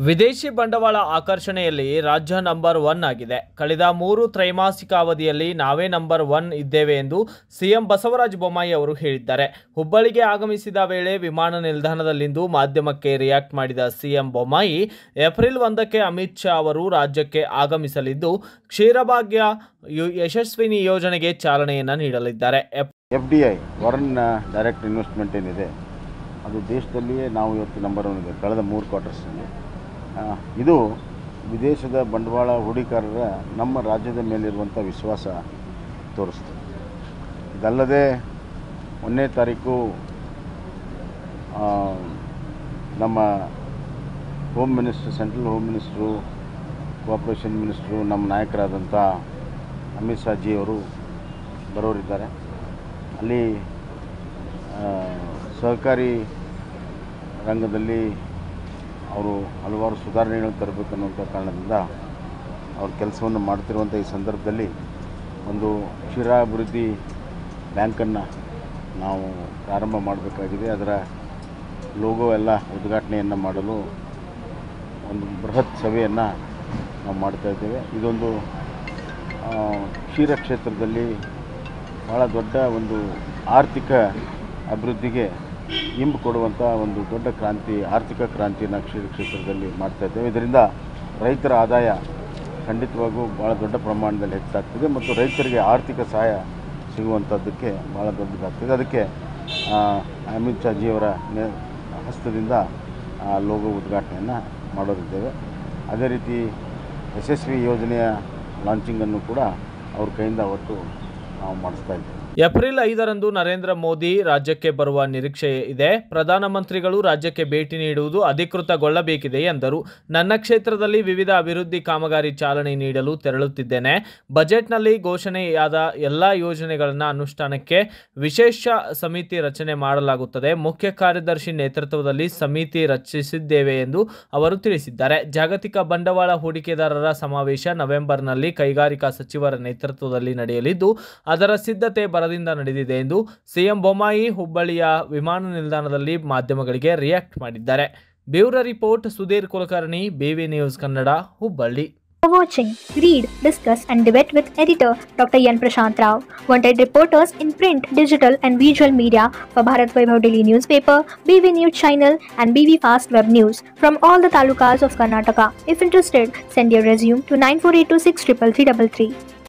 ವಿದೇಶಿ ಬಂಡವಾಳ ಆಕರ್ಷಣೆಯಲ್ಲಿ ರಾಜ್ಯ ನಂಬರ್ ಒನ್ ಆಗಿದೆ ಕಳೆದ ಮೂರು ತ್ರೈಮಾಸಿಕ ಅವಧಿಯಲ್ಲಿ ನಾವೇ ನಂಬರ್ ಒನ್ ಇದ್ದೇವೆ ಎಂದು ಸಿಎಂ ಬಸವರಾಜ ಬೊಮ್ಮಾಯಿ ಅವರು ಹೇಳಿದ್ದಾರೆ ಹುಬ್ಬಳ್ಳಿಗೆ ಆಗಮಿಸಿದ ವೇಳೆ ವಿಮಾನ ನಿಲ್ದಾಣದಲ್ಲಿಂದು ಮಾಧ್ಯಮಕ್ಕೆ ರಿಯಾಕ್ಟ್ ಮಾಡಿದ ಸಿಎಂ ಬೊಮ್ಮಾಯಿ ಏಪ್ರಿಲ್ ಒಂದಕ್ಕೆ ಅಮಿತ್ ಶಾ ಅವರು ರಾಜ್ಯಕ್ಕೆ ಆಗಮಿಸಲಿದ್ದು ಕ್ಷೀರಭಾಗ್ಯ ಯು- ಯಶಸ್ವಿನಿ ಯೋಜನೆಗೆ ಚಾಲನೆಯನ್ನು ನೀಡಲಿದ್ದಾರೆ ಎಪ್- F D I foreign direct investment ಏನಿದೆ ಅದು ದೇಶದಲ್ಲಿಯೇ ನಾವು ಇವತ್ತು ನಂಬರ್ ಒನ್ ಇದೆ ಕಳೆದ ಮೂರು ಕ್ವಾರ್ಟರ್ಸ್ನಲ್ಲಿ ಆ, ಇದು ವಿದೇಶದ ಬಂಡವಾಳ ಹೂಡಿಕಾರರ ನಮ್ಮ ರಾಜ್ಯದ ಮೇಲಿರುವಂಥ ವಿಶ್ವಾಸ ತೋರಿಸ್ತದೆ ಇದಲ್ಲದೆ ಒಂದನೇ ತಾರೀಕು ಆ, ನಮ್ಮ home minister central home minister cooperation minister ನಮ್ಮ ನಾಯಕರಾದಂಥ ಅಮಿತ್ ಶಾ ಜಿ ಅವರು ಬರೋರಿದ್ದಾರೆ ಅಲ್ಲಿ ಆ, ಸಹಕಾರಿ ರಂಗದಲ್ಲಿ ಅವರು ಹಲವಾರು ಸುಧಾರಣೆಗಳನ್ನು ತರಬೇಕನ್ನುವಂಥ ಕಾರಣದಿಂದ ಅವ್ರ ಕೆಲಸವನ್ನು ಮಾಡ್ತಿರುವಂಥ ಈ ಸಂದರ್ಭದಲ್ಲಿ ಒಂದು ಕ್ಷೀರಾಭಿವೃದ್ಧಿ ಬ್ಯಾಂಕನ್ನು ನಾವು ಪ್ರಾರಂಭ ಮಾಡಬೇಕಾಗಿದೆ ಅದರ ಲೋಗೋ ಎಲ್ಲ ಉದ್ಘಾಟನೆಯನ್ನು ಮಾಡಲು ಒಂದು ಬೃಹತ್ ಸಭೆಯನ್ನು ನಾವು ಮಾಡ್ತಾ ಇದ್ದೇವೆ ಇದೊಂದು ಆ, ಕ್ಷೀರ ಕ್ಷೇತ್ರದಲ್ಲಿ ಭಾಳ ದೊಡ್ಡ ಒಂದು ಆರ್ಥಿಕ ಅಭಿವೃದ್ಧಿಗೆ ಇಂಬು ಕೊಡುವಂಥ ಒಂದು ದೊಡ್ಡ ಕ್ರಾಂತಿ ಆರ್ಥಿಕ ಕ್ರಾಂತಿಯನ್ನು ಕ್ಷೀರ ಕ್ಷೇತ್ರದಲ್ಲಿ ಮಾಡ್ತಾ ಇದ್ದೇವೆ ಇದರಿಂದ ರೈತರ ಆದಾಯ ಖಂಡಿತವಾಗೂ ಭಾಳ ದೊಡ್ಡ ಪ್ರಮಾಣದಲ್ಲಿ ಹೆಚ್ಚಾಗ್ತದೆ ಮತ್ತು ರೈತರಿಗೆ ಆರ್ಥಿಕ ಸಹಾಯ ಸಿಗುವಂಥದ್ದಕ್ಕೆ ಭಾಳ ದೊಡ್ಡದಾಗ್ತದೆ ಅದಕ್ಕೆ ಆ, ಅಮಿತ್ ಶಾ ಜಿಯವರ ನೇ ಹಸ್ತದಿಂದ ಆ ಲೋಗೋ ಉದ್ಘಾಟನೆಯನ್ನು ಮಾಡೋರಿದ್ದೇವೆ ಅದೇ ರೀತಿ ಯಶಸ್ವಿ ಯೋಜನೆಯ ಲಾಂಚಿಂಗನ್ನು ಕೂಡ ಅವ್ರ ಕೈಯಿಂದ ಅವತ್ತು ನಾವು ಮಾಡಿಸ್ತಾ ಇದ್ದೇವೆ ಏಪ್ರಿಲ್ ಐದರಂದು ನರೇಂದ್ರ ಮೋದಿ ರಾಜ್ಯಕ್ಕೆ ಬರುವ ನಿರೀಕ್ಷೆ ಇದೆ ಪ್ರಧಾನಮಂತ್ರಿಗಳು ರಾಜ್ಯಕ್ಕೆ ಭೇಟಿ ನೀಡುವುದು ಅಧಿಕೃತಗೊಳ್ಳಬೇಕಿದೆ ಎಂದರು ನನ್ನ ಕ್ಷೇತ್ರದಲ್ಲಿ ವಿವಿಧ ಅಭಿವೃದ್ಧಿ ಕಾಮಗಾರಿ ಚಾಲನೆ ನೀಡಲು ತೆರಳುತ್ತಿದ್ದೇನೆ ಬಜೆಟ್ನಲ್ಲಿ ಘೋಷಣೆಯಾದ ಎಲ್ಲ ಯೋಜನೆಗಳನ್ನು ಅನುಷ್ಠಾನಕ್ಕೆ ವಿಶೇಷ ಸಮಿತಿ ರಚನೆ ಮಾಡಲಾಗುತ್ತದೆ ಮುಖ್ಯ ಕಾರ್ಯದರ್ಶಿ ನೇತೃತ್ವದಲ್ಲಿ ಸಮಿತಿ ರಚಿಸಿದ್ದೇವೆ ಎಂದು ಅವರು ತಿಳಿಸಿದ್ದಾರೆ ಜಾಗತಿಕ ಬಂಡವಾಳ ಹೂಡಿಕೆದಾರರ ಸಮಾವೇಶ ನವೆಂಬರ್ನಲ್ಲಿ ಕೈಗಾರಿಕಾ ಸಚಿವರ ನೇತೃತ್ವದಲ್ಲಿ ನಡೆಯಲಿದ್ದು ಅದರ ಸಿದ್ಧತೆ ಭರದಿಂದ ನಡೆದಿದೆ ಎಂದು ಸಿಎಂ ಬೊಮ್ಮಾಯಿ ಹುಬ್ಬಳ್ಳಿಯ ವಿಮಾನ ನಿಲ್ದಾಣದಲ್ಲಿ ಮಾಧ್ಯಮಗಳಿಗೆ ರಿಯಾಕ್ಟ್ ಮಾಡಿದ್ದಾರೆ bureau report Sudhir Kulkarni BV news Kannada Hubballi For watching, read, discuss, and debate with editor Dr. Yan Prashant Rao. Wanted reporters in print, digital, and visual media for Bharat Vaibhav Daily newspaper, BV News channel, and BV Fast Web News from all the talukas of Karnataka. If interested, send your resume to 9482633333.